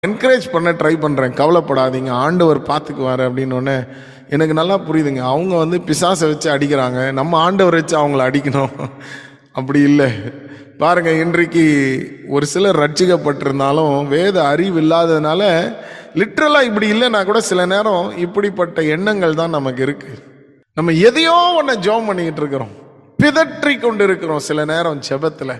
encourage பண்ண try பண்ணுறேன் கவலைப்படாதீங்க ஆண்டவர் பார்த்துக்குவாரு அப்படின்னு உடனே எனக்கு நல்லா புரியுதுங்க அவங்க வந்து பிசாசை வச்சு அடிக்கிறாங்க நம்ம ஆண்டவர் வச்சு அவங்கள அடிக்கணும் அப்படி இல்லை பாருங்க இன்றைக்கு ஒரு சிலர் ரட்சிக்கப்பட்டிருந்தாலும் வேத அறிவு இல்லாததுனால லிட்ரலாக இப்படி இல்லைன்னா கூட சில நேரம் இப்படிப்பட்ட எண்ணங்கள் தான் நமக்கு இருக்கு நம்ம எதையோ ஒன்று ஜோம் பண்ணிக்கிட்டு இருக்கிறோம் பிதற்றி கொண்டு இருக்கிறோம் சில நேரம் ஜெபத்தில்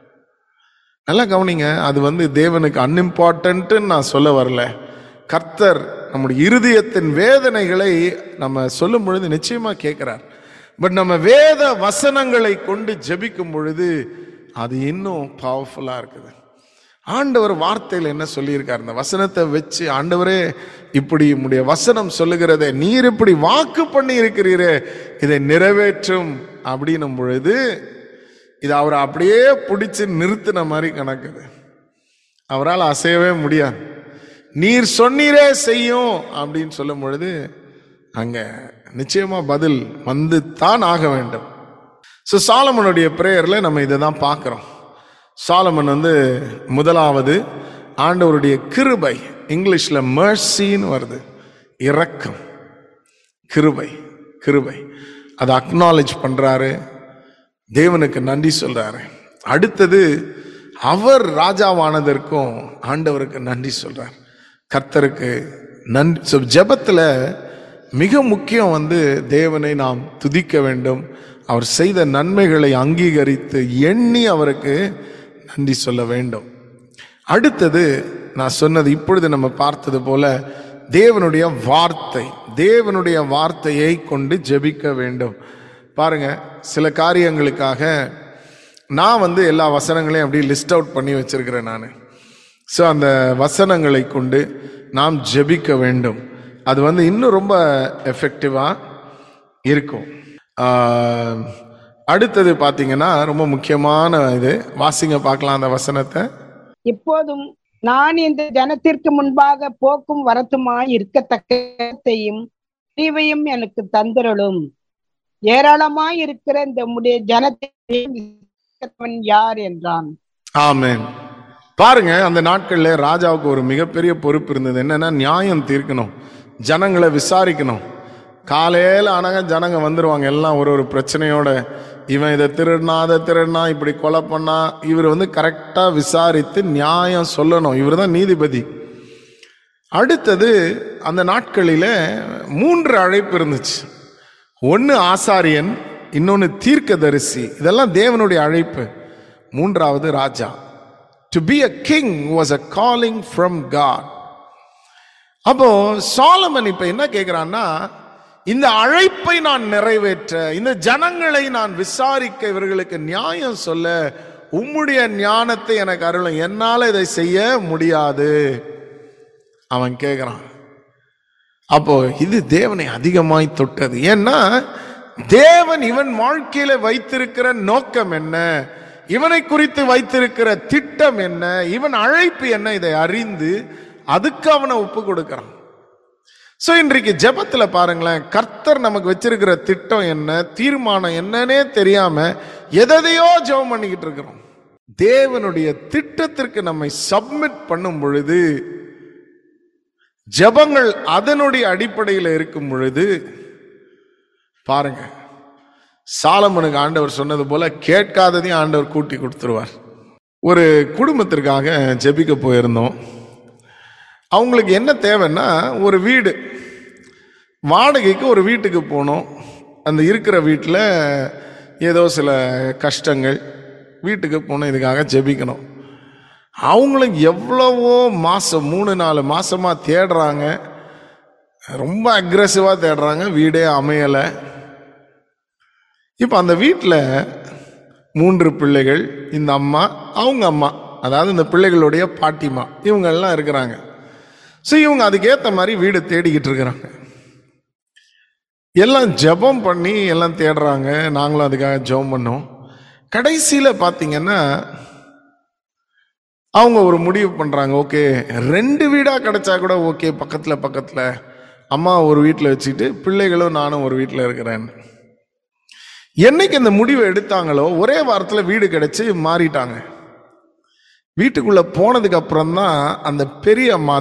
நல்லா கவனிங்க அது வந்து தேவனுக்கு அன்இம்பார்ட்டன்ட்டு நான் சொல்ல வரல கர்த்தர் நம்முடைய இருதயத்தின் வேதனைகளை நம்ம சொல்லும் பொழுது நிச்சயமா கேட்கிறார் பட் நம்ம வேத வசனங்களை கொண்டு ஜெபிக்கும் பொழுது அது இன்னும் பவர்ஃபுல்லா இருக்குது ஆண்டவர் வார்த்தையில் என்ன சொல்லியிருக்கார் இந்த வசனத்தை வச்சு ஆண்டவரே இப்படி உம்முடைய வசனம் சொல்லுகிறதே நீர் இப்படி வாக்கு பண்ணி இருக்கிறீரே இதை நிறைவேற்றும் அப்படின்னும் பொழுது இது அவரை அப்படியே பிடிச்சு நிறுத்தின மாதிரி கணக்குது அவரால் அசையவே முடியாது நீர் சொன்னீரே செய்யும் அப்படின்னு சொல்லும் பொழுது அங்க நிச்சயமா பதில் வந்து தான் ஆக வேண்டும் ஸோ சாலமனுடைய பிரேயர்ல நம்ம இதை தான் பார்க்குறோம் சாலமன் வந்து முதலாவது ஆண்டவருடைய கிருபை இங்கிலீஷ்ல மர்சின்னு வருது இரக்கம் கிருபை கிருபை அதை அக்னாலேஜ் பண்றாரு தேவனுக்கு நன்றி சொல்றாரு அடுத்தது அவர் ராஜாவானதற்கும் ஆண்டவருக்கு நன்றி சொல்றார் கர்த்தருக்கு நன்றி ஸோ ஜெபத்தில் மிக முக்கியம் வந்து தேவனை நாம் துதிக்க வேண்டும் அவர் செய்த நன்மைகளை அங்கீகரித்து எண்ணி அவருக்கு நன்றி சொல்ல வேண்டும் அடுத்தது நான் சொன்னது இப்பொழுது நம்ம பார்த்தது போல தேவனுடைய வார்த்தை தேவனுடைய வார்த்தையை கொண்டு ஜெபிக்க வேண்டும் பாருங்க சில காரியங்களுக்காக நான் வந்து எல்லா வசனங்களையும் அப்படியே லிஸ்ட் அவுட் பண்ணி வச்சிருக்கிறேன் நான் ஸோ அந்த வசனங்களை கொண்டு நாம் ஜெபிக்க வேண்டும் அது வந்து இன்னும் ரொம்ப எஃபெக்டிவாக இருக்கும் ஆஹ், அடுத்தது பார்த்தீங்கன்னா ரொம்ப முக்கியமான இது வாசிங்க பார்க்கலாம் அந்த வசனத்தை இப்போதும் நான் இந்த ஜனத்திற்கு முன்பாக போக்கும் வரத்துமாய் இருக்கத்தக்கையும் அறிவையும் எனக்கு தந்திரலும் ஏராளமாய் இருக்கிற இந்த உம்முடைய ஜனத்தின் யார் என்றான் ஆமென் பாருங்க அந்த நாட்கள்ல ராஜாவுக்கு ஒரு மிகப்பெரிய பொறுப்பு இருந்தது என்னன்னா நியாயம் தீர்க்கணும் ஜனங்களை விசாரிக்கணும் காலையில ஆனாங்க ஜனங்க வந்துருவாங்க எல்லாம் ஒரு ஒரு பிரச்சனையோட இவன் இதை திருடினா அதை திருடினா இப்படி கொலை பண்ணா இவர் வந்து கரெக்டா விசாரித்து நியாயம் சொல்லணும் இவர் தான் நீதிபதி அடுத்தது அந்த நாட்களில மூன்று அழைப்பு இருந்துச்சு ஒன்று ஆசாரியன் இன்னொன்று தீர்க்கதரிசி இதெல்லாம் தேவனுடைய அழைப்பு மூன்றாவது ராஜா to be a king was a calling from God அப்போ சாலமன் இப்ப என்ன கேட்கிறான்னா இந்த அழைப்பை நான் நிறைவேற்ற இந்த ஜனங்களை நான் விசாரிக்க இவர்களுக்கு நியாயம் சொல்ல உம்முடைய ஞானத்தை எனக்கு அருளும் என்னால இதை செய்ய முடியாது அவன் கேட்கிறான் அப்போ இது தேவனை அதிகமாய் தொட்டது ஏன்னா தேவன் இவன் வாழ்க்கையில வைத்திருக்கிற நோக்கம் என்ன இவனை குறித்து வைத்திருக்கிற திட்டம் என்ன இவன் அழைப்பு என்ன இதை அறிந்து அதுக்கு அவனை ஒப்பு கொடுக்கிறான் சோ இன்றைக்கு ஜெபத்துல பாருங்களேன் கர்த்தர் நமக்கு வச்சிருக்கிற திட்டம் என்ன தீர்மானம் என்னன்னே தெரியாம எதையோ ஜெபம் பண்ணிக்கிட்டு இருக்கிறோம் தேவனுடைய திட்டத்திற்கு நம்மை சப்மிட் பண்ணும் பொழுது ஜெபங்கள் அதனுடைய அடிப்படையில் இருக்கும் பொழுது பாருங்க சாலமனுக்கு ஆண்டவர் சொன்னது போல கேட்காததையும் ஆண்டவர் கூட்டி கொடுத்துருவார் ஒரு குடும்பத்திற்காக ஜெபிக்க போயிருந்தோம் அவங்களுக்கு என்ன தேவைன்னா ஒரு வீடு வாடகைக்கு ஒரு வீட்டுக்கு போனோம் அந்த இருக்கிற வீட்டில் ஏதோ சில கஷ்டங்கள் வீட்டுக்கு போனோம் இதுக்காக ஜெபிக்கணும் அவங்களும் எவ்வளவோ மாதம் மூணு நாலு மாசமாக தேடுறாங்க ரொம்ப அக்ரெசிவாக தேடுறாங்க வீடே அமையலை இப்போ அந்த வீட்டில் மூன்று பிள்ளைகள் இந்த அம்மா அவங்க அம்மா அதாவது இந்த பிள்ளைகளுடைய பாட்டிமா இவங்கெல்லாம் இருக்கிறாங்க ஸோ இவங்க அதுக்கேற்ற மாதிரி வீடு தேடிக்கிட்டு இருக்கிறாங்க எல்லாம் ஜெபம் பண்ணி எல்லாம் தேடுறாங்க நாங்களும் அதுக்காக ஜெபம் பண்ணோம் கடைசியில் பார்த்தீங்கன்னா அவங்க ஒரு முடிவு பண்றாங்க ஓகே ரெண்டு வீடா கிடைச்சா கூட ஓகே பக்கத்துல பக்கத்துல அம்மா ஒரு வீட்டில் வச்சுக்கிட்டு பிள்ளைகளும் நானும் ஒரு வீட்டில் இருக்கிறேன் என்னைக்கு இந்த முடிவை எடுத்தாங்களோ ஒரே வாரத்தில் வீடு கிடைச்சு மாறிட்டாங்க வீட்டுக்குள்ள போனதுக்கு அப்புறம் தான் அந்த பெரிய அம்மா